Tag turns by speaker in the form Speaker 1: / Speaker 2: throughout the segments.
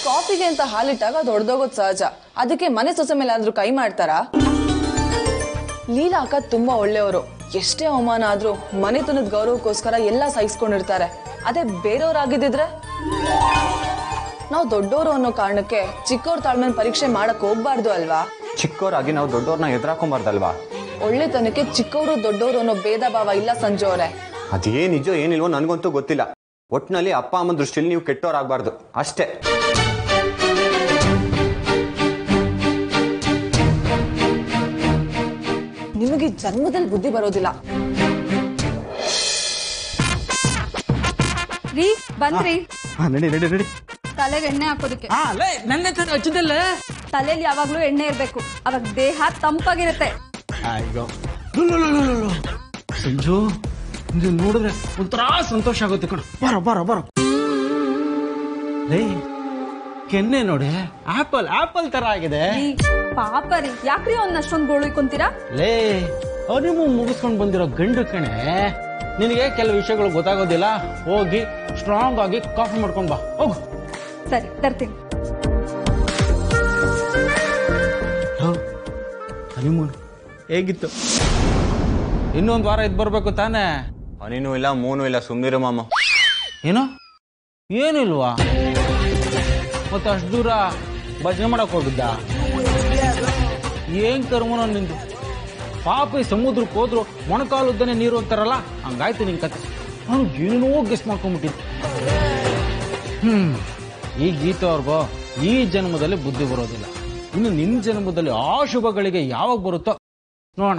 Speaker 1: ಕಾಫಿಗೆ ಅಂತ ಹಾಲಿಟ್ಟಾಗ ಅದು ಒಡೆದೋಗೋದು ಸಹಜ ಅದಕ್ಕೆ ಮನೆ ಸೊಸೆ ಮೇಲೆ ಆದ್ರೂ ಕೈ ಮಾಡ್ತಾರಾ ಲೀಲಾ ಅಕ್ಕ ತುಂಬಾ ಒಳ್ಳೆಯವರು ಎಷ್ಟೇ ಅವಮಾನ ಆದ್ರೂ ಮನೆತನದ ಗೌರವಕ್ಕೋಸ್ಕರ ಎಲ್ಲ ಸಹಿಸ್ಕೊಂಡಿರ್ತಾರೆ ಅದೇ ಬೇರೆಯವ್ರಾಗಿದ್ದಿದ್ರೆ ನಾವು ದೊಡ್ಡವರು ಅನ್ನೋ ಕಾರಣಕ್ಕೆ ಚಿಕ್ಕವ್ರ ತಾಳ್ಮೆನ ಪರೀಕ್ಷೆ ಮಾಡಕ್ ಹೋಗ್ಬಾರ್ದು ಅಲ್ವಾ
Speaker 2: ಚಿಕ್ಕವರಾಗಿ ನಾವು ದೊಡ್ಡವ್ರನ್ನ ಎದುರಾಕೊಂಬಾರ್ದಲ್ವಾ
Speaker 1: ಒಳ್ಳೆತನಕ್ಕೆ ಚಿಕ್ಕವರು ದೊಡ್ಡವರು ಅನ್ನೋ ಭೇದ ಭಾವ ಇಲ್ಲ ಸಂಜು ಅವರೇ
Speaker 2: ಅದೇ ನಿಜ ಏನಿಲ್ವೋ ನನಗಂತೂ ಗೊತ್ತಿಲ್ಲ ಒಟ್ಟಿನಲ್ಲಿ ಅಪ್ಪ ಅಮ್ಮನ ದೃಷ್ಟಿಯಲ್ಲಿ ನೀವು ಕೆಟ್ಟವರಾಗಬಾರ್ದು ಅಷ್ಟೇ
Speaker 1: ನಿಮಗೆ ಜನ್ಮದಲ್ಲಿ ಬುದ್ಧಿ ಬರೋದಿಲ್ಲ
Speaker 3: ರೀ ಬಂದ್ರಿ
Speaker 2: ನಡಿ ನಡಿ ನಡಿ
Speaker 3: ತಲೆಗೆ ಎಣ್ಣೆ ಹಾಕೋದಕ್ಕೆ
Speaker 4: ಹಾ ಲೇ ನನ್ನ ತಾನೆ ಹಚ್ಚಿದ್ದಲ್ಲ
Speaker 3: ತಲೆಯಲ್ಲಿ ಯಾವಾಗ್ಲೂ ಎಣ್ಣೆ ಇರ್ಬೇಕು ಅವಾಗ ದೇಹ ತಂಪಾಗಿರುತ್ತೆ
Speaker 4: ಅಯ್ಯೋ ಲು, ಲು, ಲು, ಲು, ಲು, ಲು. ಸಂಜು ಇದು ನೋಡಿದ್ರೆ ಒಂಥರ ಸಂತೋಷ ಆಗುತ್ತೆ ಕಣ ಬರೋ ಬರೋ ಬರೋ ಲೇ ಕೆನ್ನೆ ನೋಡಿ ಆಪಲ್ ಆಪಲ್ ತರ ಆಗಿದೆ
Speaker 3: ರೀ ಪಾಪ ರೀ ಯಾಕ್ರಿ ಅವ್ನ ಅಷ್ಟೊಂದು ಗೋಳಿಕೊಂತೀರಾ
Speaker 4: ಲೇ ಅರಿವು ಮುಗಿಸ್ಕೊಂಡು ಬಂದಿರೋ ಗಂಡು ಕಣೆ ನಿನಗೆ ಕೆಲವು ವಿಷಯಗಳು ಗೊತ್ತಾಗೋದಿಲ್ಲ ಹೋಗಿ ಸ್ಟ್ರಾಂಗ್ ಆಗಿ ಕಾಫಿ ಮಾಡ್ಕೊಂಡ್ ಬಾ ಹೋಗು
Speaker 3: ಸರಿ ತರ್ತೀನಿ
Speaker 4: ಹನಿಮೂನ್ ಹೇಗಿತ್ತು ಇನ್ನೊಂದು ವಾರ ಇದ್ ಬರ್ಬೇಕು ತಾನೇ
Speaker 2: ಹನಿನೂ ಇಲ್ಲ ಮೂನೂ ಇಲ್ಲ ಸುಮ್ಮನಿರು ಮಾಮ
Speaker 4: ಏನು ಏನಿಲ್ವಾ ಮತ್ತೆ ಅಷ್ಟು ದೂರ ಭಜನೆ ಮಾಡಕ್ ಹೋಗಿದ್ದ ಏನ್ ಕರ್ಮನೋ ನಿಂದು ಪಾಪ ಈ ಸಮುದ್ರಕ್ಕೆ ಹೋದ್ರು ಮೊಣಕಾಲುದ್ದನೆ ನೀರು ಅಂತಾರಲ್ಲ ಹಂಗಾಯ್ತು ನಿನ್ ಕತೆ ನಾನು ಏನೇನೋ ಗೆಸ್ ಮಾಡ್ಕೊಂಡ್ಬಿಟ್ಟಿದ್ದೆ ಹ್ಮ್ ಈ ಗೀತ ಅವ್ರಿಗೋ ಈ ಜನ್ಮದಲ್ಲಿ ಬುದ್ಧಿ ಬರೋದಿಲ್ಲ ಇನ್ನು ನಿನ್ ಜನ್ಮದಲ್ಲಿ ಆ ಶುಭಗಳಿಗೆ ಯಾವಾಗ ಬರುತ್ತೋ ನೋಡೋಣ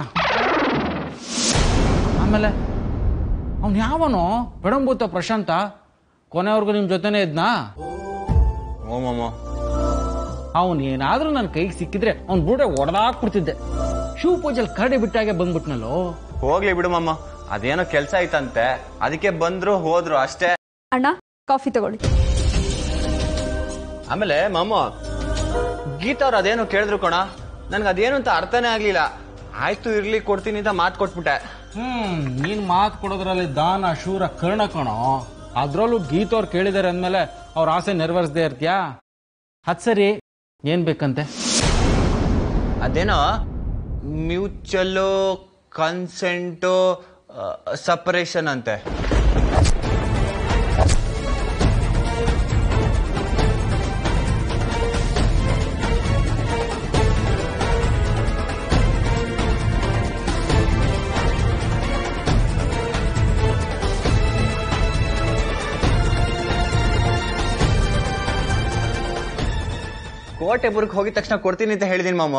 Speaker 4: ಆಮೇಲೆ ಅವ್ನು ಯಾವನೋ ಬೆಡಂಬೂತ ಪ್ರಶಾಂತ ಕೊನೆವರೆಗೂ ನಿಮ್ ಜೊತೆನೇ ಇದ್ನಾ
Speaker 2: ಓ ಮಾಮ
Speaker 4: ಅವನ್ ಏನಾದ್ರೂ ನನ್ನ ಕೈಗೆ ಸಿಕ್ಕಿದ್ರೆ ಅವ್ನ್ ಬುಡೆ ಒಡೆದಾಕ್ಬಿಡ್ತಿದ್ದೆ ಶಿವ ಪೂಜೆಲ್ ಕರಡಿ ಬಿಟ್ಟಾಗೆ ಬಂದ್ಬಿಟ್ನಲ್ಲೋ
Speaker 2: ಹೋಗ್ಲಿ ಬಿಡು ಮಾಮ ಅದೇನೋ ಕೆಲ್ಸ ಐತಂತೆ ಅದಕ್ಕೆ ಬಂದ್ರು ಹೋದ್ರು ಅಷ್ಟೇ
Speaker 3: ಅಣ್ಣ ಕಾಫಿ ತಗೊಳ್ಳಿ
Speaker 2: ಆಮೇಲೆ ಮಾಮ ಗೀತಾ ಅವ್ರು ಅದೇನೋ ಕೇಳಿದ್ರು ಕಣ ನನ್ಗೆ ಅದೇನು ಅಂತ ಅರ್ಥನೇ ಆಗ್ಲಿಲ್ಲ ಆಯ್ತು ಇರ್ಲಿ ಕೊಡ್ತೀನಿ ಅಂತ ಮಾತು ಕೊಟ್ಬಿಟ್ಟೆ
Speaker 4: ಹ್ಮ್ ನೀನ್ ಮಾತು ಕೊಡೋದ್ರಲ್ಲಿ ದಾನ ಶೂರ ಕರ್ಣ ಕಣೋ ಅದ್ರಲ್ಲೂ ಗೀತವ್ರು ಕೇಳಿದಾರೆ ಅಂದ್ಮೇಲೆ ಅವ್ರ ಆಸೆ ನೆರವೇರಿಸದೇ ಇರ್ತೀಯಾ ಅದ್ ಸರಿ ಏನ್ ಬೇಕಂತೆ
Speaker 2: ಅದೇನೋ ಮ್ಯೂಚುವಲ್ ಕನ್ಸೆಂಟು ಸಪರೇಷನ್ ಅಂತೆ ಕೋಟೆಪುರಕ್ಕೆ ಹೋಗಿದ ತಕ್ಷಣ ಕೊಡ್ತೀನಿ ಅಂತ ಹೇಳಿದೀನಿ ಮಾಮ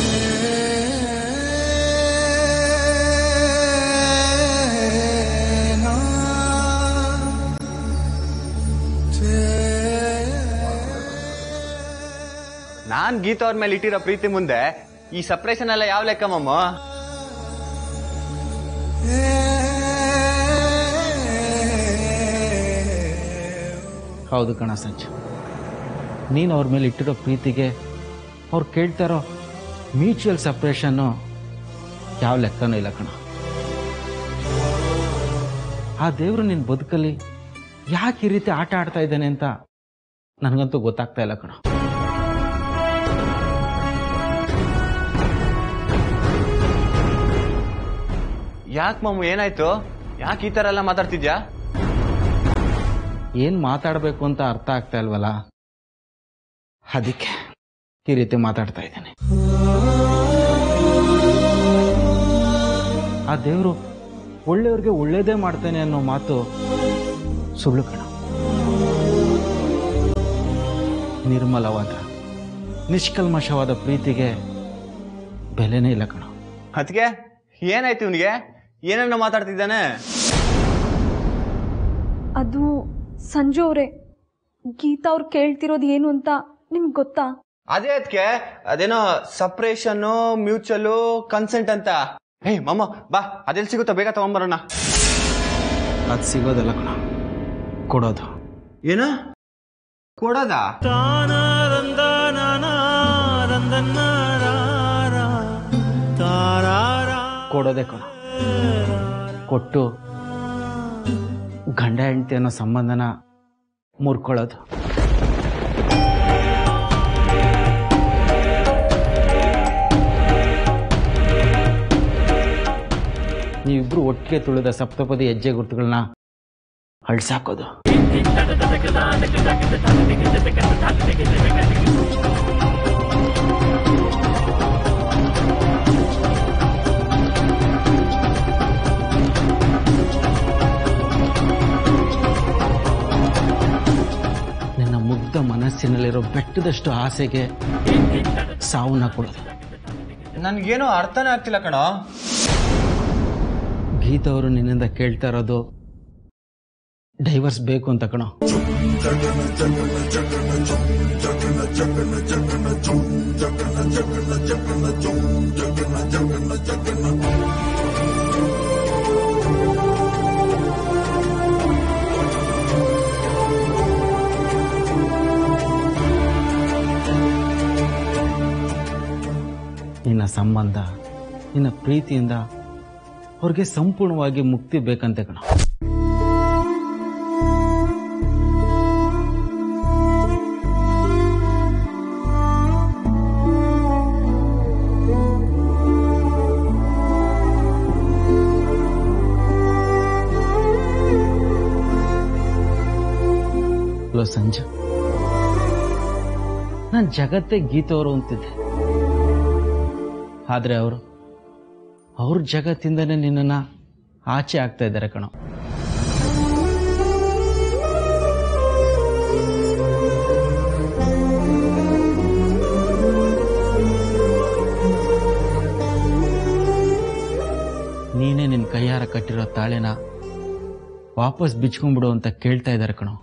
Speaker 2: ನಾನ್ ಗೀತಾ ಅವ್ರ ಮೇಲೆ ಇಟ್ಟಿರೋ ಪ್ರೀತಿ ಮುಂದೆ ಈ ಸಪ್ರೇಷನ್ ಎಲ್ಲ ಯಾವ ಲೆಕ್ಕ ಮಾಮ
Speaker 4: ಹೌದು ಕಣ ಸಂಜು ನೀನು ಅವ್ರ ಮೇಲೆ ಇಟ್ಟಿರೋ ಪ್ರೀತಿಗೆ ಅವ್ರು ಕೇಳ್ತಾರೋ ಮ್ಯೂಚುವಲ್ ಸಪ್ರೇಷನ್ನು ಯಾವ ಲೆಕ್ಕನೂ ಇಲ್ಲ ಕಣ ಆ ದೇವರು ನಿನ್ನ ಬದುಕಲ್ಲಿ ಯಾಕೆ ಈ ರೀತಿ ಆಟ ಆಡ್ತಾ ಇದ್ದಾನೆ ಅಂತ ನನಗಂತೂ ಗೊತ್ತಾಗ್ತಾ ಇಲ್ಲ ಕಣ
Speaker 2: ಯಾಕೆ ಮಾಮು ಏನಾಯ್ತು ಯಾಕೆ ಈ ತರ ಎಲ್ಲ ಮಾತಾಡ್ತಿದ್ಯಾ
Speaker 4: ಏನ್ ಮಾತಾಡಬೇಕು ಅಂತ ಅರ್ಥ ಆಗ್ತಾ ಇಲ್ವಲ್ಲ ಅದಕ್ಕೆ ಈ ರೀತಿ ಮಾತಾಡ್ತಾ ಇದ್ದೇನೆ ಆ ದೇವರು ಒಳ್ಳೆಯವ್ರಿಗೆ ಒಳ್ಳೇದೇ ಮಾಡ್ತಾನೆ ಅನ್ನೋ ಮಾತು ಸುಳ್ಳು ಕಣ ನಿರ್ಮಲವಾದ ನಿಷ್ಕಲ್ಮಶವಾದ ಪ್ರೀತಿಗೆ ಬೆಲೆನೇ ಇಲ್ಲ ಕಣ
Speaker 2: ಅದಕ್ಕೆ ಏನಾಯ್ತು ಇವನಿಗೆ ಏನನ್ನ ಮಾತಾಡ್ತಿದ್ದಾನೆ
Speaker 3: ಅದು ಸಂಜು ಅವರೇ ಗೀತಾ ಅವ್ರು ಕೇಳ್ತಿರೋದು ಏನು ಅಂತ ನಿಮ್ಗೆ ಗೊತ್ತಾ
Speaker 2: ಅದೇ ಅದಕ್ಕೆ ಅದೇನೋ ಸಪ್ರೇಷನ್ ಮ್ಯೂಚುವಲ್ ಕನ್ಸೆಂಟ್ ಅಂತ ಹೇ ಮಾಮ ಬಾ ಅದೆಲ್ಲಿ ಸಿಗುತ್ತಾ ಬೇಗ ತಗೊಂಬರೋಣ
Speaker 4: ಅದು ಸಿಗೋದಲ್ಲ ಕಣ ಕೊಡೋದು
Speaker 2: ಏನು ಕೊಡೋದಾ
Speaker 4: ಕೊಡೋದೇ ಕಣ ಕೊಟ್ಟು ಗಂಡ ಹೆಂಡತಿ ಅನ್ನೋ ಸಂಬಂಧನ ಮುರ್ಕೊಳ್ಳೋದು ನೀವಿಬ್ರು ಒಟ್ಟಿಗೆ ತುಳಿದ ಸಪ್ತಪದಿ ಹೆಜ್ಜೆ ಗುರುತುಗಳನ್ನ ಅಳ್ಸಾಕೋದು ನಿನ್ನ ಮುಗ್ಧ ಮನಸ್ಸಿನಲ್ಲಿರೋ ಬೆಟ್ಟದಷ್ಟು ಆಸೆಗೆ ಸಾವನ್ನ ಕೊಡೋದು
Speaker 2: ನನ್ಗೇನು ಅರ್ಥನೇ ಆಗ್ತಿಲ್ಲ ಕಣೋ
Speaker 4: ಗೀತಾ ಅವರು ನಿನ್ನಿಂದ ಕೇಳ್ತಾ ಇರೋದು ಡೈವರ್ಸ್ ಬೇಕು ಅಂತ ಕಣೋ ನಿನ್ನ ಸಂಬಂಧ ನಿನ್ನ ಪ್ರೀತಿಯಿಂದ ಅವ್ರಿಗೆ ಸಂಪೂರ್ಣವಾಗಿ ಮುಕ್ತಿ ಬೇಕಂತೆ ಕಣ ಹಲೋ ಸಂಜು ನಾನು ಜಗತ್ತೇ ಗೀತವರು ಅಂತಿದ್ದೆ ಆದ್ರೆ ಅವರು ಅವ್ರ ಜಗತ್ತಿಂದನೇ ನಿನ್ನನ್ನ ಆಚೆ ಆಗ್ತಾ ಇದ್ದಾರೆ ಕಣೋ ನೀನೇ ನಿನ್ನ ಕೈಯಾರ ಕಟ್ಟಿರೋ ತಾಳೆನ ವಾಪಸ್ ಬಿಚ್ಕೊಂಡ್ಬಿಡು ಅಂತ ಕೇಳ್ತಾ ಇದ್ದಾರೆ ಕಣೋ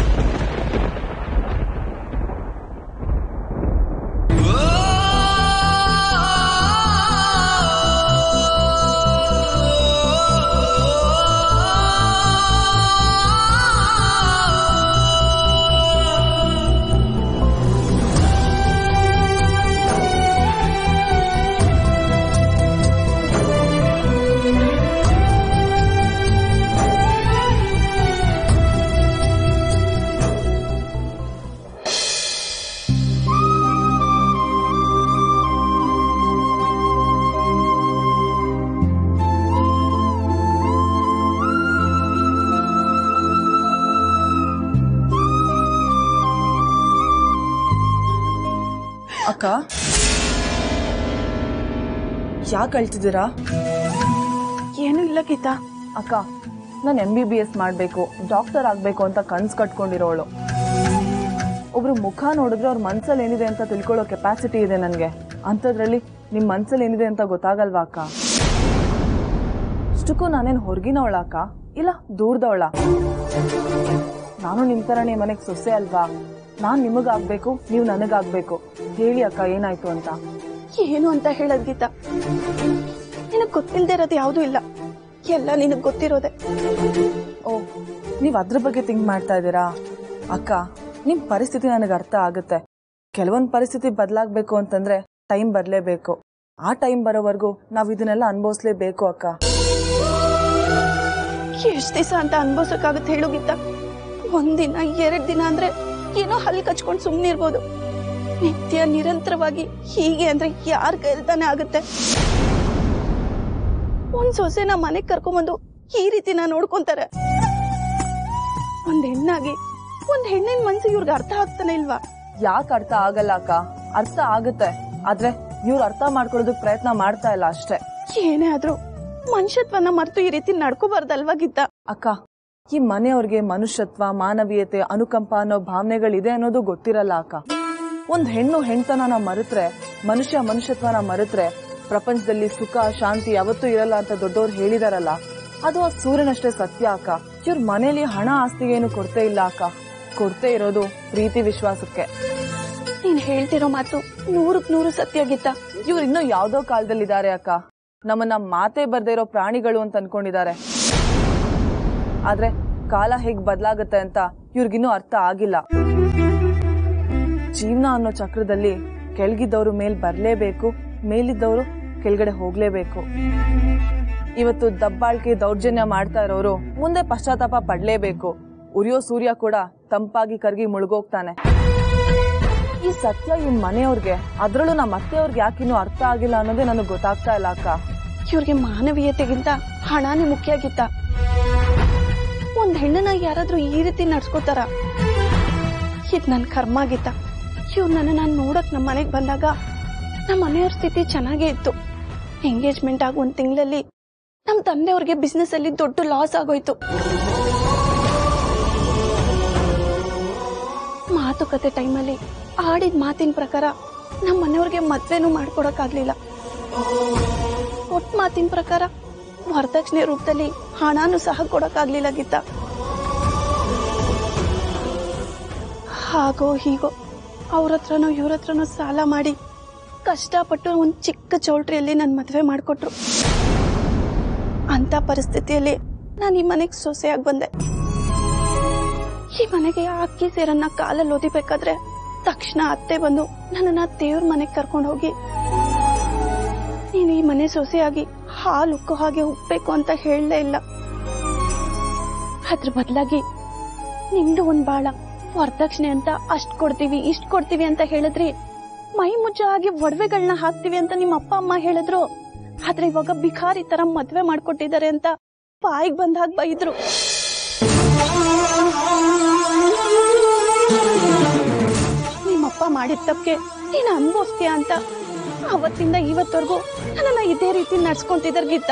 Speaker 1: ಅಕ್ಕ ಯಾಕೆ ಅಳ್ತಿದ್ದೀರಾ
Speaker 3: ಏನೂ ಇಲ್ಲ ಗೀತಾ
Speaker 1: ಅಕ್ಕ ನಾನು ಎಂ ಬಿ ಬಿ ಎಸ್ ಮಾಡಬೇಕು ಡಾಕ್ಟರ್ ಆಗಬೇಕು ಅಂತ ಕನ್ಸು ಕಟ್ಕೊಂಡಿರೋಳು ಒಬ್ರು ಮುಖ ನೋಡಿದ್ರೆ ಅವ್ರ ಮನ್ಸಲ್ಲಿ ಏನಿದೆ ಅಂತ ತಿಳ್ಕೊಳ್ಳೋ ಕೆಪಾಸಿಟಿ ಇದೆ ನನಗೆ ಅಂಥದ್ರಲ್ಲಿ ನಿಮ್ಮ ಮನ್ಸಲ್ಲಿ ಏನಿದೆ ಅಂತ ಗೊತ್ತಾಗಲ್ವಾ ಅಕ್ಕ ಅಷ್ಟಕ್ಕೂ ನಾನೇನು ಹೊರಗಿನವಳ ಅಕ್ಕ ಇಲ್ಲ ದೂರದವಳ ನಾನು ನಿಮ್ಮ ಥರನೇ ಮನೆಗೆ ಸೊಸೆ ಅಲ್ವಾ ನಾನು ನಿಮಗಾಗಬೇಕು ನೀವು ನನಗಾಗಬೇಕು ಹೇಳಿ ಅಕ್ಕ ಏನಾಯ್ತು ಅಂತ
Speaker 5: ಏನು ಅಂತ ಹೇಳದ್ ಗೀತಾ ನಿನಗ್ ಗೊತ್ತಿಲ್ದೇ ಇರೋದು ಯಾವ್ದೂ ಇಲ್ಲ ಎಲ್ಲ ನಿನಗ್ ಗೊತ್ತಿರೋದೆ
Speaker 1: ಓ ನೀವು ಅದ್ರ ಬಗ್ಗೆ ಥಿಂಕ್ ಮಾಡ್ತಾ ಇದ್ದೀರಾ ಅಕ್ಕ ನಿಮ್ಮ ಪರಿಸ್ಥಿತಿ ನನಗೆ ಅರ್ಥ ಆಗುತ್ತೆ ಕೆಲವೊಂದು ಪರಿಸ್ಥಿತಿ ಬದಲಾಗಬೇಕು ಅಂತಂದ್ರೆ ಟೈಮ್ ಬರಲೇಬೇಕು ಆ ಟೈಮ್ ಬರೋವರೆಗೂ ನಾವು ಇದನ್ನೆಲ್ಲ ಅನುಭವಿಸ್ಲೇಬೇಕು ಅಕ್ಕ
Speaker 5: ಎಷ್ಟ್ ದಿವಸ ಅಂತ ಅನ್ಭವ್ಸಕ್ಕಾಗತ್ತೆ ಹೇಳು ಗೀತಾ ಒಂದಿನ ಎರಡ್ ದಿನ ಅಂದ್ರೆ ಏನೋ ಹಲ್ ಕಚ್ಕೊಂಡ್ ಸುಮ್ನೆ ಇರ್ಬೋದು ನಿತ್ಯ ನಿರಂತರವಾಗಿ ಹೀಗೆ ಅಂದ್ರೆ ಯಾರ್ ಕೈಲಿ ತಾನೇ ಆಗುತ್ತೆ ಒಂದ್ ಸೊಸೆನ ಮನೆಗ್ ಕರ್ಕೊಂಬಂದು ಈ ರೀತಿ ನಾ ನೋಡ್ಕೊಂತಾರೆ ಒಂದ್ ಹೆಣ್ಣಾಗಿ ಒಂದ್ ಹೆಣ್ಣಿನ ಮನ್ಸು ಇವ್ರಿಗೆ ಅರ್ಥ ಆಗ್ತಾನೆ ಇಲ್ವಾ
Speaker 1: ಯಾಕೆ ಅರ್ಥ ಆಗಲ್ಲ ಅಕ್ಕ ಅರ್ಥ ಆಗುತ್ತೆ ಆದ್ರೆ ಇವ್ರು ಅರ್ಥ ಮಾಡ್ಕೊಳ್ಳೋದಕ್ಕೆ ಪ್ರಯತ್ನ ಮಾಡ್ತಾ ಇಲ್ಲ ಅಷ್ಟೇ
Speaker 5: ಏನೇ ಆದ್ರೂ ಮನುಷ್ಯತ್ವನ ಮರ್ತು ಈ ರೀತಿ ನಡ್ಕೋಬಾರ್ದಲ್ವಾ ಗೀತಾ
Speaker 1: ಅಕ್ಕ ಈ ಮನೆಯವ್ರಿಗೆ ಮನುಷ್ಯತ್ವ ಮಾನವೀಯತೆ ಅನುಕಂಪ ಅನ್ನೋ ಭಾವನೆಗಳಿದೆ ಅನ್ನೋದು ಗೊತ್ತಿರಲ್ಲ ಅಕ್ಕ ಒಂದ್ ಹೆಣ್ಣು ಹೆಣ್ತನನ ಮರೆತ್ರೆ ಮನುಷ್ಯ ಮನುಷ್ಯತ್ವನ ಮರೆತ್ರೆ ಪ್ರಪಂಚದಲ್ಲಿ ಸುಖ ಶಾಂತಿ ಯಾವತ್ತೂ ಇರಲ್ಲ ಅಂತ ದೊಡ್ಡವ್ರು ಹೇಳಿದಾರಲ್ಲ ಅದು ಆ ಸೂರ್ಯನಷ್ಟೇ ಸತ್ಯ ಅಕ್ಕ ಇವ್ರ ಮನೇಲಿ ಹಣ ಆಸ್ತಿಗೆ ಏನು ಕೊಡ್ತೇ ಇಲ್ಲ ಅಕ್ಕ ಕೊಡ್ತೇ ಇರೋದು ಪ್ರೀತಿ ವಿಶ್ವಾಸಕ್ಕೆ
Speaker 5: ನೀನ್ ಹೇಳ್ತಿರೋ ಮಾತು ನೂರಕ್ ನೂರು ಸತ್ಯ ಗೀತಾ
Speaker 1: ಇವ್ರು ಇನ್ನೂ ಯಾವ್ದೋ ಕಾಲದಲ್ಲಿದ್ದಾರೆ ಅಕ್ಕ ನಮ್ಮನ್ನ ಮಾತೇ ಬರ್ದೇ ಇರೋ ಪ್ರಾಣಿಗಳು ಅಂತ ಅನ್ಕೊಂಡಿದ್ದಾರೆ ಆದ್ರೆ ಕಾಲ ಹೇಗ್ ಬದಲಾಗುತ್ತೆ ಅಂತ ಇವ್ರಿಗಿನ್ನೂ ಅರ್ಥ ಆಗಿಲ್ಲ ಜೀವನ ಅನ್ನೋ ಚಕ್ರದಲ್ಲಿ ಕೆಳಗಿದ್ದವರು ಮೇಲ್ ಬರ್ಲೇಬೇಕು ಮೇಲಿದ್ದವರು ಕೆಳಗಡೆ ಹೋಗ್ಲೇಬೇಕು ಇವತ್ತು ದಬ್ಬಾಳಿಕೆ ದೌರ್ಜನ್ಯ ಮಾಡ್ತಾ ಇರೋರು ಮುಂದೆ ಪಶ್ಚಾತ್ತಾಪ ಪಡ್ಲೇಬೇಕು ಉರಿಯೋ ಸೂರ್ಯ ಕೂಡ ತಂಪಾಗಿ ಕರ್ಗಿ ಮುಳುಗೋಗ್ತಾನೆ ಈ ಸತ್ಯ ಈ ಮನೆಯವ್ರಿಗೆ ಅದ್ರಲ್ಲೂ ನಮ್ಮ ಅತ್ತೆಯವ್ರಿಗೆ ಯಾಕಿನ್ನೂ ಅರ್ಥ ಆಗಿಲ್ಲ ಅನ್ನೋದೇ ನನಗೆ ಗೊತ್ತಾಗ್ತಾ ಇಲ್ಲ ಅಕ್ಕ
Speaker 5: ಇವ್ರಿಗೆ ಮಾನವೀಯತೆಗಿಂತ ಹಣನೇ ಮುಖ್ಯ ಆಗಿತ್ತ ಒಂದ್ ಹೆಣ್ಣನ ಯಾರಾದ್ರೂ ಈ ರೀತಿ ನಡ್ಸ್ಕೋತಾರ ಇದ್ ನನ್ ಕರ್ಮ ಆಗಿತ್ತ ಇವ್ರನ್ನ ನಾನು ನೋಡಕ್ ನಮ್ಮ ಮನೆಗ್ ಬಂದಾಗ ನಮ್ಮ ಮನೆಯವ್ರ ಸ್ಥಿತಿ ಚೆನ್ನಾಗೇ ಇತ್ತು ಎಂಗೇಜ್ಮೆಂಟ್ ಆಗ ಒಂದ್ ತಿಂಗಳಲ್ಲಿ ನಮ್ ತಂದೆಯವ್ರಿಗೆ ಬಿಸ್ನೆಸ್ ಅಲ್ಲಿ ದೊಡ್ಡ ಲಾಸ್ ಆಗೋಯ್ತು ಮಾತುಕತೆ ಟೈಮಲ್ಲಿ ಆಡಿದ ಮಾತಿನ ಪ್ರಕಾರ ನಮ್ಮ ಮನೆಯವ್ರಿಗೆ ಮದ್ವೆನೂ ಮಾಡ್ಕೊಡಕ್ಕಾಗ್ಲಿಲ್ಲ ಒಟ್ ಮಾತಿನ ಪ್ರಕಾರ ವರದಕ್ಷಿಣೆ ರೂಪದಲ್ಲಿ ಹಣನೂ ಸಹ ಕೊಡಕ್ಕಾಗ್ಲಿಲ್ಲ ಗೀತ ಹಾಗೋ ಹೀಗೋ ಅವ್ರ ಹತ್ರನೋ ಇವ್ರ ಹತ್ರನೋ ಸಾಲ ಮಾಡಿ ಕಷ್ಟಪಟ್ಟು ಒಂದ್ ಚಿಕ್ಕ ಚೌಲ್ಟ್ರಿಯಲ್ಲಿ ನನ್ ಮದ್ವೆ ಮಾಡ್ಕೊಟ್ರು ಅಂತ ಪರಿಸ್ಥಿತಿಯಲ್ಲಿ ನಾನು ಈ ಮನೆಗೆ ಸೊಸೆಯಾಗಿ ಬಂದೆ ಈ ಮನೆಗೆ ಆ ಅಕ್ಕಿ ಸೇರನ್ನ ಕಾಲಲ್ಲಿ ಓದಿಬೇಕಾದ್ರೆ ತಕ್ಷಣ ಅತ್ತೆ ಬಂದು ನನ್ನನ್ನ ದೇವ್ರ ಮನೆಗೆ ಕರ್ಕೊಂಡು ಹೋಗಿ ನೀನು ಈ ಮನೆ ಸೊಸೆಯಾಗಿ ಹಾಲು ಉಕ್ಕೋ ಹಾಗೆ ಉಕ್ಬೇಕು ಅಂತ ಹೇಳಲೇ ಇಲ್ಲ ಅದ್ರ ಬದಲಾಗಿ ನಿಮ್ದು ಒಂದ್ ಬಾಳ ವರದಕ್ಷಿಣೆ ಅಂತ ಅಷ್ಟ್ ಕೊಡ್ತೀವಿ ಇಷ್ಟ್ ಕೊಡ್ತೀವಿ ಅಂತ ಹೇಳಿದ್ರಿ ಮೈ ಮುಚ್ಚ ಹಾಗೆ ಒಡವೆಗಳನ್ನ ಹಾಕ್ತಿವಿ ಅಂತ ನಿಮ್ಮ ಅಪ್ಪ ಅಮ್ಮ ಹೇಳಿದ್ರು ಆದ್ರೆ ಇವಾಗ ಬಿಖಾರಿ ತರ ಮದ್ವೆ ಮಾಡ್ಕೊಟ್ಟಿದ್ದಾರೆ ಅಂತ ಬಾಯಿಗೆ ಬಂದಾಗ ಬೈದ್ರು ನಿಮ್ಮಪ್ಪ ಮಾಡಿದ ತಪ್ಪಿಗೆ ನೀನು ಅನ್ಭವಿಸ್ತೀಯ ಅಂತ ಅವತ್ತಿಂದ ಇವತ್ತವರೆಗೂ ನನ್ನನ್ನ ಇದೇ ರೀತಿ ನಡ್ಸ್ಕೊಂತಿದ್ದಾರೆ ಗೀತಾ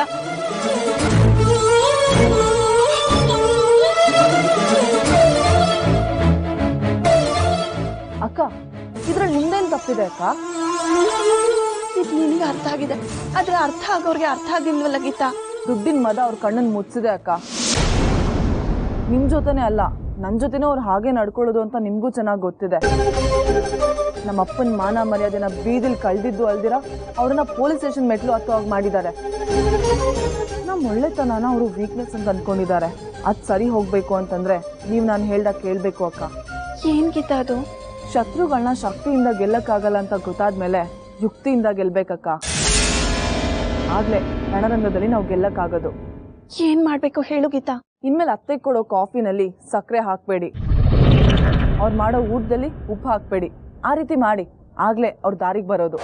Speaker 1: ಅಕ್ಕ ಇದ್ರಲ್ಲಿ ನಿಮ್ದೇನ್ ತಪ್ಪಿದೆ ಅಕ್ಕ
Speaker 5: ಇದು ನಿನಗೆ ಅರ್ಥ ಆಗಿದೆ ಆದ್ರೆ ಅರ್ಥ ಆಗೋರ್ಗೆ ಅರ್ಥ ಆಗಿಲ್ವಲ್ಲ ಗೀತಾ
Speaker 1: ದುಡ್ಡಿನ ಮದ ಅವ್ರ ಕಣ್ಣನ್ ಮುಚ್ಚಿದೆ ಅಕ್ಕ ನಿಮ್ ಜೊತೆನೆ ಅಲ್ಲ ನನ್ ಜೊತೆನೂ ಅವ್ರು ಹಾಗೆ ನಡ್ಕೊಳ್ಳೋದು ಅಂತ ನಿಮ್ಗೂ ಚೆನ್ನಾಗಿ ಗೊತ್ತಿದೆ ನಮ್ಮ ಅಪ್ಪನ ಮಾನ ಮರ್ಯಾದೆನ ಬೀದಿಲ್ ಕಳ್ದಿದ್ದು ಅಲ್ದಿರ ಅವ್ರನ್ನ ಪೊಲೀಸ್ ಸ್ಟೇಷನ್ ಮೆಟ್ಲು ಹತ್ತುವಾಗ ಮಾಡಿದ್ದಾರೆ ನಮ್ಮ ಒಳ್ಳೆತನನ ಅವರು ವೀಕ್ನೆಸ್ ಅಂತ ಅನ್ಕೊಂಡಿದ್ದಾರೆ ಅದ್ ಸರಿ ಹೋಗ್ಬೇಕು ಅಂತಂದ್ರೆ ನೀವ್ ನಾನು ಹೇಳ್ದಾಗ ಕೇಳ್ಬೇಕು ಅಕ್ಕ
Speaker 5: ಏನ್ ಗೀತಾ ಅದು
Speaker 1: ಶತ್ರುಗಳನ್ನ ಶಕ್ತಿಯಿಂದ ಗೆಲ್ಲಕ್ಕಾಗಲ್ಲ ಅಂತ ಗೊತ್ತಾದ್ಮೇಲೆ ಯುಕ್ತಿಯಿಂದ ಗೆಲ್ಬೇಕಕ್ಕ ಆಗ್ಲೇ ರಣರಂಗದಲ್ಲಿ ನಾವು ಗೆಲ್ಲಕ್ಕಾಗೋದು
Speaker 5: ಏನ್ ಮಾಡ್ಬೇಕು ಹೇಳು ಗೀತಾ
Speaker 1: ಇನ್ಮೇಲೆ ಅತ್ತೆ ಕೊಡೋ ಕಾಫಿನಲ್ಲಿ ಸಕ್ಕರೆ ಹಾಕ್ಬೇಡಿ ಅವ್ರು ಮಾಡೋ ಊಟದಲ್ಲಿ ಉಪ್ಪು ಹಾಕ್ಬೇಡಿ ಆ ರೀತಿ ಮಾಡಿ ಆಗ್ಲೇ ಅವ್ರ ದಾರಿಗೆ ಬರೋದು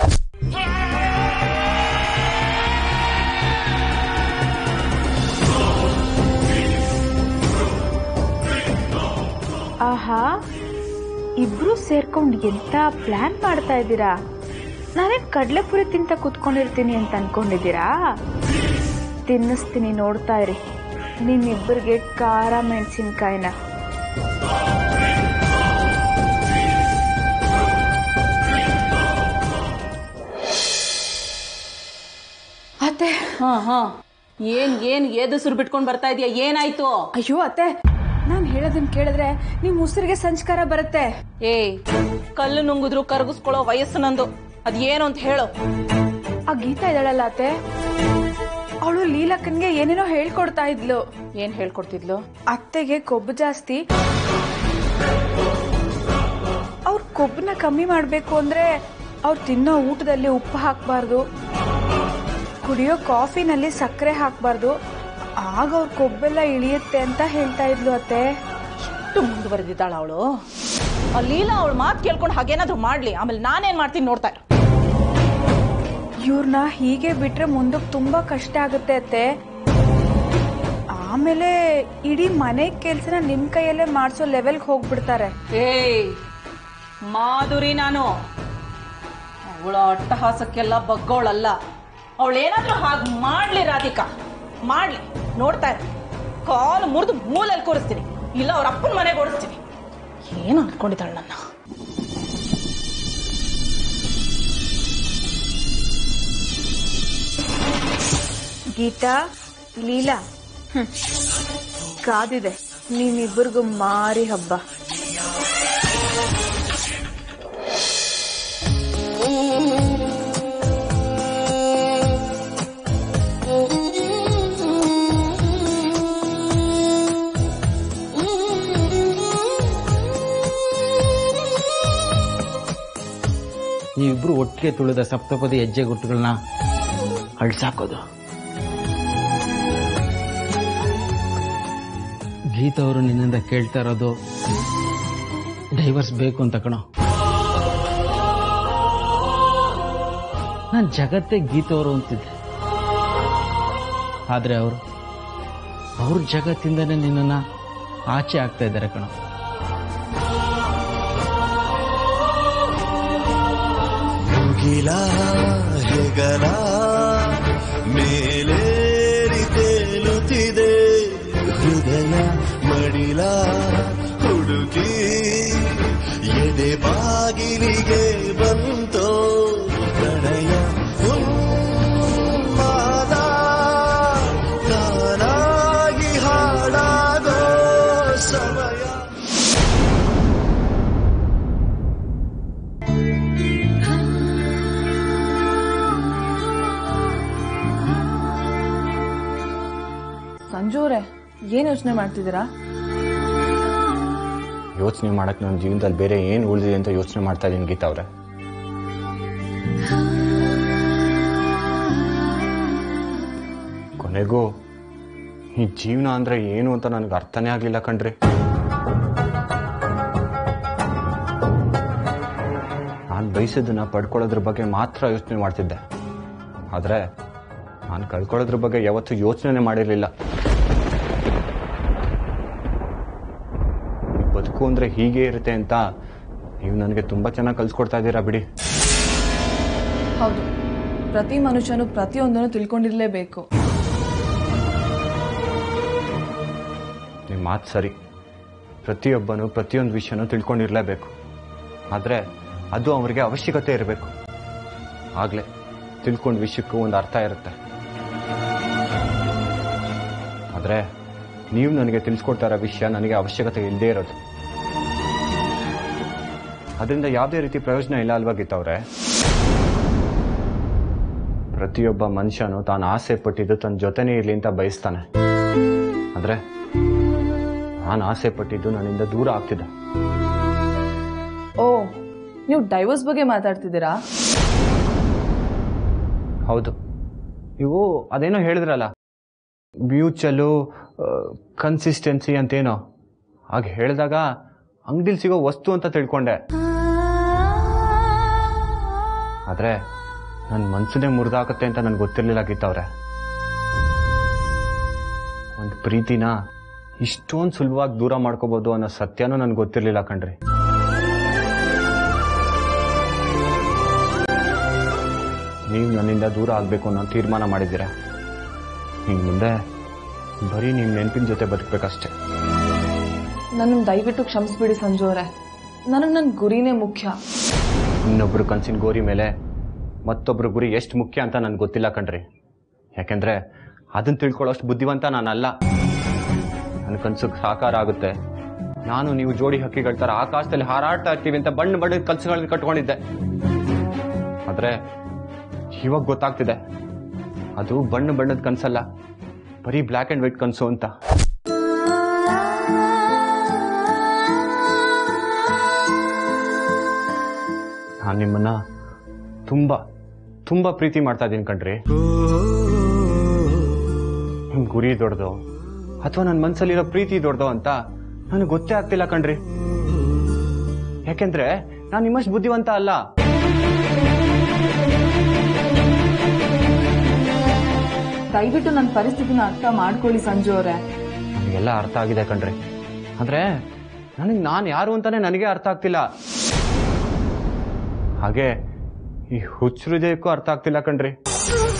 Speaker 6: ಆಹಾ ಇಬ್ರು ಸೇರ್ಕೊಂಡು ಎಂತ ಪ್ಲಾನ್ ಮಾಡ್ತಾ ಇದ್ದೀರಾ ನಾನೇನ್ ಕಡ್ಲೆಪುರಿ ತಿಂತ ಕುತ್ಕೊಂಡಿರ್ತೀನಿ ಅಂತ ಅನ್ಕೊಂಡಿದ್ದೀರಾ ತಿನ್ನಿಸ್ತೀನಿ ನೋಡ್ತಾ ಇರಿ ನಿಮ್ಮಿಬ್ಬರಿಗೆ ಖಾರ ಮೆಣಸಿನ್ಕಾಯಿನ
Speaker 7: ಅತ್ತೆ ಹಾ ಹಾ ಏನ್ ಏನ್ ಏದುಸಿರು ಬಿಟ್ಕೊಂಡ್ ಬರ್ತಾ ಇದೀಯ ಏನಾಯ್ತು
Speaker 6: ಅಯ್ಯೋ ಅತ್ತೆ ನಾನು ಹೇಳೋದನ್ನ ಕೇಳಿದ್ರೆ ನಿಮ್ ಉಸಿರಿಗೆ ಸಂಸ್ಕಾರ ಬರುತ್ತೆ
Speaker 7: ಏಯ್ ಕಲ್ಲು ನುಂಗಿದ್ರು ಕರಗಿಸ್ಕೊಳ್ಳೋ ವಯಸ್ಸು ನಂದು ಅದ್ ಏನು ಅಂತ ಹೇಳು
Speaker 6: ಆ ಗೀತಾ ಇದ್ದಾಳಲ್ಲ ಅತ್ತೆ ಅವಳು ಲೀಲಕ್ಕನ್ಗೆ ಏನೇನೋ ಹೇಳ್ಕೊಡ್ತಾ ಇದ್ಲು
Speaker 7: ಏನ್ ಹೇಳ್ಕೊಡ್ತಿದ್ಲು
Speaker 6: ಅತ್ತೆಗೆ ಕೊಬ್ಬು ಜಾಸ್ತಿ ಅವ್ರ ಕೊಬ್ಬನ್ನ ಕಮ್ಮಿ ಮಾಡಬೇಕು ಅಂದ್ರೆ ಅವ್ರು ತಿನ್ನೋ ಊಟದಲ್ಲಿ ಉಪ್ಪು ಹಾಕಬಾರ್ದು ಕುಡಿಯೋ ಕಾಫಿನಲ್ಲಿ ಸಕ್ಕರೆ ಹಾಕಬಾರ್ದು ಆಗ ಅವ್ರ ಕೊಬ್ಬೆಲ್ಲ ಇಳಿಯುತ್ತೆ ಅಂತ ಹೇಳ್ತಾ ಇದ್ಲು ಅತ್ತೆ
Speaker 7: ಎಷ್ಟು ಮುಂದುವರೆದಿದ್ದಾಳ ಅವಳು ಆ ಲೀಲಾ ಅವಳು ಮಾತು ಕೇಳ್ಕೊಂಡು ಹಾಗೇನಾದ್ರೂ ಮಾಡ್ಲಿ ಆಮೇಲೆ ನಾನೇನ್ ಮಾಡ್ತೀನಿ ನೋಡ್ತಾ ಇರು
Speaker 6: ಇವ್ರನ್ನ ಹೀಗೆ ಬಿಟ್ರೆ ಮುಂದಕ್ಕೆ ತುಂಬಾ ಕಷ್ಟ ಆಗುತ್ತೆ ಅತ್ತೆ ಆಮೇಲೆ ಇಡೀ ಮನೆ ಕೆಲ್ಸನ ನಿಮ್ ಕೈಯಲ್ಲೇ ಮಾಡಿಸೋ ಲೆವೆಲ್ಗೆ ಹೋಗ್ಬಿಡ್ತಾರೆ
Speaker 7: ಏಯ್ ಮಾಧುರಿ ನಾನು ಅವಳ ಅಟ್ಟಹಾಸಕ್ಕೆಲ್ಲ ಬಗ್ಗೋಳಲ್ಲ ಅವಳೇನಾದ್ರೂ ಹಾಗೆ ಮಾಡ್ಲಿ ರಾಧಿಕಾ ಮಾಡ್ಲಿ ನೋಡ್ತಾ ಇರು ಕಾಲು ಮುರಿದು ಮೂಲೆಯಲ್ಲಿ ಕೂರಿಸ್ತೀನಿ ಇಲ್ಲ ಅವ್ರ ಅಪ್ಪನ ಮನೆಗೆ ಓಡಿಸ್ತೀನಿ ಏನು ಅನ್ಕೊಂಡಿದ್ದಾಳೆ ನನ್ನ
Speaker 6: ಗೀತಾ ಲೀಲಾ ಹ್ಮ್. ಕಾದಿದೆ ನಿಮ್ಮಿಬ್ಬರಿಗೂ ಮಾರಿ ಹಬ್ಬ
Speaker 4: ನೀವಿಬ್ರು ಒಟ್ಟಿಗೆ ತುಳಿದ ಸಪ್ತಪದಿ ಹೆಜ್ಜೆ ಗುಟ್ಟುಗಳನ್ನ ಅಳ್ಸಾಕೋದು ಗೀತಾ ಅವರು ನಿನ್ನಿಂದ ಕೇಳ್ತಾ ಇರೋದು ಡೈವರ್ಸ್ ಬೇಕು ಅಂತ ಕಣೋ ನಾನು ಜಗತ್ತೇ ಗೀತಾ ಅವರು ಅಂತಿದ್ದೆ ಆದರೆ ಅವರು ಅವ್ರ ಜಗತ್ತಿಂದನೇ ನಿನ್ನನ್ನು ಆಚೆ ಆಗ್ತಾ ಇದ್ದಾರೆ ಕಣ
Speaker 8: ಮುಗಿಲ ಹೆಗಲ ಮೇಲೇರಿ ತೇಲುತ್ತಿದೆ ಹೃದಯ ಮಡಿಲ ಹುಡುಕಿ ಎದೆ ಬಾಗಿಲಿಗೆ ಬಂತೋ ಪ್ರಣಯ ಉನ್ಮಾದ ತಾನಾಗಿ ಹಾಡಾಗೋ ಸಮಯ
Speaker 1: ಸಂಜು ಅವರೇ ಏನ್ ಯೋಚನೆ ಮಾಡ್ತಿದ್ದೀರಾ
Speaker 2: ಯೋಚನೆ ಮಾಡಕ್ ನನ್ನ ಜೀವನದಲ್ಲಿ ಬೇರೆ ಏನು ಉಳಿದಿದೆ ಅಂತ ಯೋಚನೆ ಮಾಡ್ತಾ ಇದ್ದೀನಿ ಗೀತಾ ಅವ್ರೆ ಕೊನೆಗೂ ಈ ಜೀವನ ಅಂದ್ರೆ ಏನು ಅಂತ ನನಗೆ ಅರ್ಥನೇ ಆಗ್ಲಿಲ್ಲ ಕಣ್ರಿ ನಾನು ಬಯಸಿದ್ದನ್ನ ಪಡ್ಕೊಳ್ಳೋದ್ರ ಬಗ್ಗೆ ಮಾತ್ರ ಯೋಚನೆ ಮಾಡ್ತಿದ್ದೆ ಆದ್ರೆ ನಾನು ಕಳ್ಕೊಳ್ಳೋದ್ರ ಬಗ್ಗೆ ಯಾವತ್ತೂ ಯೋಚನೆ ಮಾಡಿರಲಿಲ್ಲ ಬದುಕು ಅಂದ್ರೆ ಹೀಗೆ ಇರುತ್ತೆ ಅಂತ ನೀವು ನನಗೆ ತುಂಬಾ ಚೆನ್ನಾಗಿ ಕಲ್ಸ್ಕೊಡ್ತಾ ಇದ್ದೀರಾ ಬಿಡಿ
Speaker 1: ಹೌದು ಪ್ರತಿ ಮನುಷ್ಯನು ಪ್ರತಿಯೊಂದನ್ನು ತಿಳ್ಕೊಂಡಿರ್ಲೇಬೇಕು
Speaker 2: ನಿಮ್ಮ ಮಾತು ಸರಿ ಪ್ರತಿಯೊಬ್ಬನು ಪ್ರತಿಯೊಂದು ವಿಷಯನೂ ತಿಳ್ಕೊಂಡಿರ್ಲೇಬೇಕು ಆದರೆ ಅದು ಅವರಿಗೆ ಅವಶ್ಯಕತೆ ಇರಬೇಕು ಆಗಲೇ ತಿಳ್ಕೊಂಡ ವಿಷಯಕ್ಕೂ ಒಂದು ಅರ್ಥ ಇರುತ್ತೆ ಆದರೆ ನೀವು ನನಗೆ ತಿಳಿಸ್ಕೊಡ್ತಾ ಇರೋ ವಿಷಯ ನನಗೆ ಅವಶ್ಯಕತೆ ಇಲ್ಲದೇ ಇರೋದು ಅದರಿಂದ ಯಾವುದೇ ರೀತಿ ಪ್ರಯೋಜನ ಇಲ್ಲ ಅಲ್ವಾ ಗೀತವ್ರೆ ಪ್ರತಿಯೊಬ್ಬ ಮನುಷ್ಯನು ತಾನು ಆಸೆ ಪಟ್ಟಿದ್ದು ತನ್ನ ಜೊತೆನೇ ಇರಲಿ ಅಂತ ಬಯಸ್ತಾನೆ ಆದರೆ ನಾನು ಆಸೆ ಪಟ್ಟಿದ್ದು ನನ್ನಿಂದ ದೂರ ಆಗ್ತಿದ್ದೆ
Speaker 1: ಓ ನೀವು ಡೈವರ್ಸ್ ಬಗ್ಗೆ ಮಾತಾಡ್ತಿದ್ದೀರಾ
Speaker 2: ಹೌದು ನೀವು ಅದೇನೋ ಹೇಳಿದ್ರಲ್ಲ ಮ್ಯೂಚಲು ಕನ್ಸಿಸ್ಟೆನ್ಸಿ ಅಂತೇನೋ ಹಾಗೆ ಹೇಳಿದಾಗ ಅಂಗಡಿಲಿ ಸಿಗೋ ವಸ್ತು ಅಂತ ತಿಳ್ಕೊಂಡೆ ಆದರೆ ನನ್ನ ಮನ್ಸನ್ನೇ ಮುರಿದಾಕತ್ತೆ ಅಂತ ನನಗೆ ಗೊತ್ತಿರಲಿಲ್ಲ ಗೀತವ್ರೆ ಒಂದು ಪ್ರೀತಿನ ಇಷ್ಟೊಂದು ಸುಲಭವಾಗಿ ದೂರ ಮಾಡ್ಕೋಬೋದು ಅನ್ನೋ ಸತ್ಯನೂ ನನಗೆ ಗೊತ್ತಿರಲಿಲ್ಲ ಕಣ್ರಿ ನೀವು ನನ್ನಿಂದ ದೂರ ಆಗಬೇಕು ಅನ್ನೋ ತೀರ್ಮಾನ ಮಾಡಿದ್ದೀರಾ ಇನ್ನು ಮುಂದೆ ಬರೀ ನಿಮ್ಮ ನೆನಪಿನ ಜೊತೆ ಬದುಕಬೇಕಷ್ಟೆ
Speaker 1: ನನ್ನ ದಯವಿಟ್ಟು ಕ್ಷಮಿಸ್ಬಿಡಿ ಸಂಜು ಅವರೇ ನನಗೆ ನನ್ನ ಗುರಿನೇ ಮುಖ್ಯ
Speaker 2: ಇನ್ನೊಬ್ರು ಕನ್ಸಿನ ಗೋರಿ ಮೇಲೆ ಮತ್ತೊಬ್ರು ಗುರಿ ಎಷ್ಟು ಮುಖ್ಯ ಅಂತ ನನಗೆ ಗೊತ್ತಿಲ್ಲ ಕಣ್ರಿ ಯಾಕೆಂದ್ರೆ ಅದನ್ನ ತಿಳ್ಕೊಳ್ಳೋಷ್ಟು ಬುದ್ಧಿವಂತ ನಾನಲ್ಲ ನನ್ನ ಕನ್ಸಿಗೆ ಸಾಕಾರ ಆಗುತ್ತೆ ನಾನು ನೀವು ಜೋಡಿ ಹಕ್ಕಿಗಳ ಥರ ಆಕಾಶದಲ್ಲಿ ಹಾರಾಡ್ತಾ ಇರ್ತೀವಿ ಅಂತ ಬಣ್ಣ ಬಣ್ಣದ ಕನಸುಗಳನ್ನ ಕಟ್ಕೊಂಡಿದ್ದೆ ಆದರೆ ಇವಾಗ ಗೊತ್ತಾಗ್ತಿದೆ ಅದು ಬಣ್ಣ ಬಣ್ಣದ ಕನಸಲ್ಲ ಬರೀ ಬ್ಲ್ಯಾಕ್ ಆ್ಯಂಡ್ ವೈಟ್ ಕನಸು ಅಂತ ನಾನು ನಿಮ್ಮನ್ನ ತುಂಬ ತುಂಬ ಪ್ರೀತಿ ಮಾಡ್ತಾ ಇದ್ದೀನಿ ಕಣ್ರಿ ನಿಮ್ ಗುರಿ ದೊಡ್ಡದು ಅಥವಾ ನನ್ನ ಮನಸ್ಸಲ್ಲಿರೋ ಪ್ರೀತಿ ದೊಡ್ಡದು ಅಂತ ನನಗೆ ಗೊತ್ತೇ ಆಗ್ತಿಲ್ಲ ಕಣ್ರಿ ಯಾಕೆಂದ್ರೆ ನಾನು ನಿಮ್ಮಷ್ಟು ಬುದ್ಧಿವಂತ ಅಲ್ಲ
Speaker 1: ದಯವಿಟ್ಟು ನನ್ನ ಪರಿಸ್ಥಿತಿನ ಅರ್ಥ ಮಾಡ್ಕೊಳ್ಳಿ ಸಂಜು ಅವರೇ
Speaker 2: ನನಗೆಲ್ಲ ಅರ್ಥ ಆಗಿದೆ ಕಣ್ರಿ ಅಂದ್ರೆ ನನಗೆ ನಾನು ಯಾರು ಅಂತಾನೆ ನನಗೆ ಅರ್ಥ ಆಗ್ತಿಲ್ಲ ಹಾಗೆ ಈ ಹುಚ್ಚ ಹೃದಯಕ್ಕೂ ಅರ್ಥ ಆಗ್ತಿಲ್ಲ ಕಣ್ರಿ